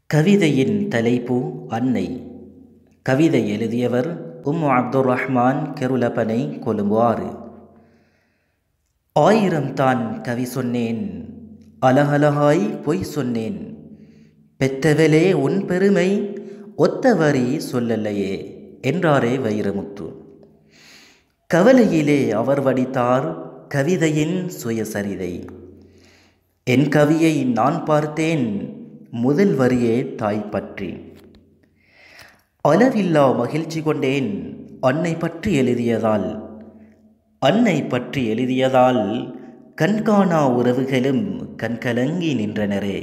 கவிதையின் தலைப்பு அன்னை கவிதை எழுதியவர் உம் அப்துர் ரஹ்மான் கெருலப்பனை கொழும்பு ஆறு ஆயிரம் தான் கவி சொன்னேன் அலகலகாய் பொய் சொன்னேன் பெத்தவளே உன் பெருமை ஒத்த வரி சொல்லலையே என்றாரே வைரமுத்து கவலையிலே அவர் வடித்தார் கவிதையின் சுயசரிதை என் கவியை நான் பார்த்தேன் முதல் வரியே தாய் பற்றி அளவில்லா மகிழ்ச்சி கொண்டேன் அன்னை பற்றி எழுதியதால் அன்னை பற்றி எழுதியதால் கண்காணா உறவுகளும் கண்கலங்கி நின்றனரே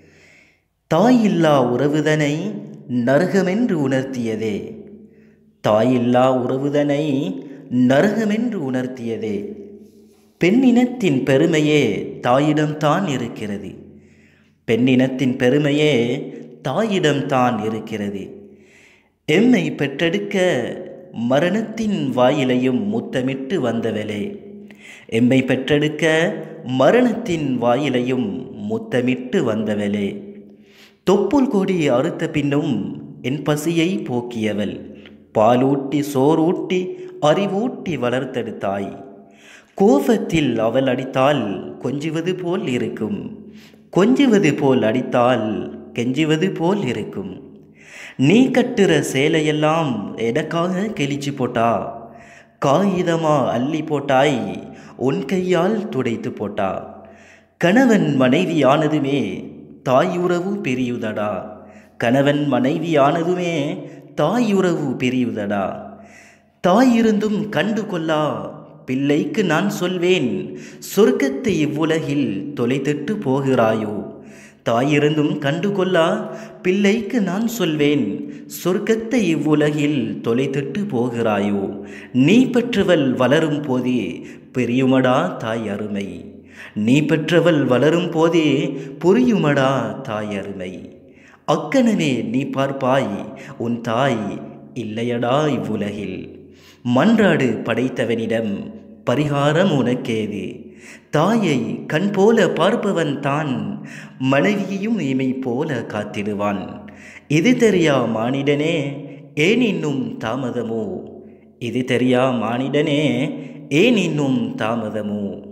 தாயில்லா உறவுதனை நரகமென்று உணர்த்தியதே தாயில்லா உறவுதனை நரகமென்று உணர்த்தியதே பெண்ணினத்தின் பெருமையே தாயிடம்தான் இருக்கிறது பெண்ணினத்தின் பெருமையே தாயிடம்தான் இருக்கிறது எம்மை பெற்றெடுக்க மரணத்தின் வாயிலையும் முத்தமிட்டு வந்தவளே எம்மை பெற்றெடுக்க மரணத்தின் வாயிலையும் முத்தமிட்டு வந்தவளே தொப்புள் கொடி அறுத்த பின்னும் என் பசியை போக்கியவள் பாலூட்டி சோறூட்டி அறிவூட்டி வளர்த்தெடுத்தாய் கோபத்தில் அவள் அடித்தால் கொஞ்சுவது போல் இருக்கும் கொஞ்சுவது போல் அடித்தால் கெஞ்சுவது போல் இருக்கும் நீ கட்டுற சேலையெல்லாம் எனக்காக கிழிச்சு போட்டா காகிதமா அள்ளி போட்டாய் உன் கையால் துடைத்து போட்டா கணவன் மனைவியானதுமே தாயுறவு பிரியுதடா கணவன் மனைவியானதுமே தாயுறவு பிரியுதடா தாயிருந்தும் கண்டு கொள்ளா பிள்ளைக்கு நான் சொல்வேன் சொர்க்கத்தை இவ்வுலகில் தொலைத்திட்டு போகிறாயோ தாயிருந்தும் கண்டுகொள்ளா பிள்ளைக்கு நான் சொல்வேன் சொர்க்கத்தை இவ்வுலகில் தொலைத்திட்டு போகிறாயோ நீ பெற்றவள் வளரும் போதே பெரியுமடா தாய் அருமை நீ பெற்றவள் வளரும் போதே புரியுமடா தாய் அருமை அக்கணமே நீ பார்ப்பாய் உன் தாய் இல்லையடா இவ்வுலகில் மன்றாடு படைத்தவனிடம் பரிகாரம் உனக்கேது தாயை கண் போல பார்ப்பவன் தான் மனைவியையும் இமை போல காத்திடுவான் இது தெரியா மானிடனே ஏன் இன்னும் தாமதமோ இது தெரியா மானிடனே ஏன் இன்னும் தாமதமோ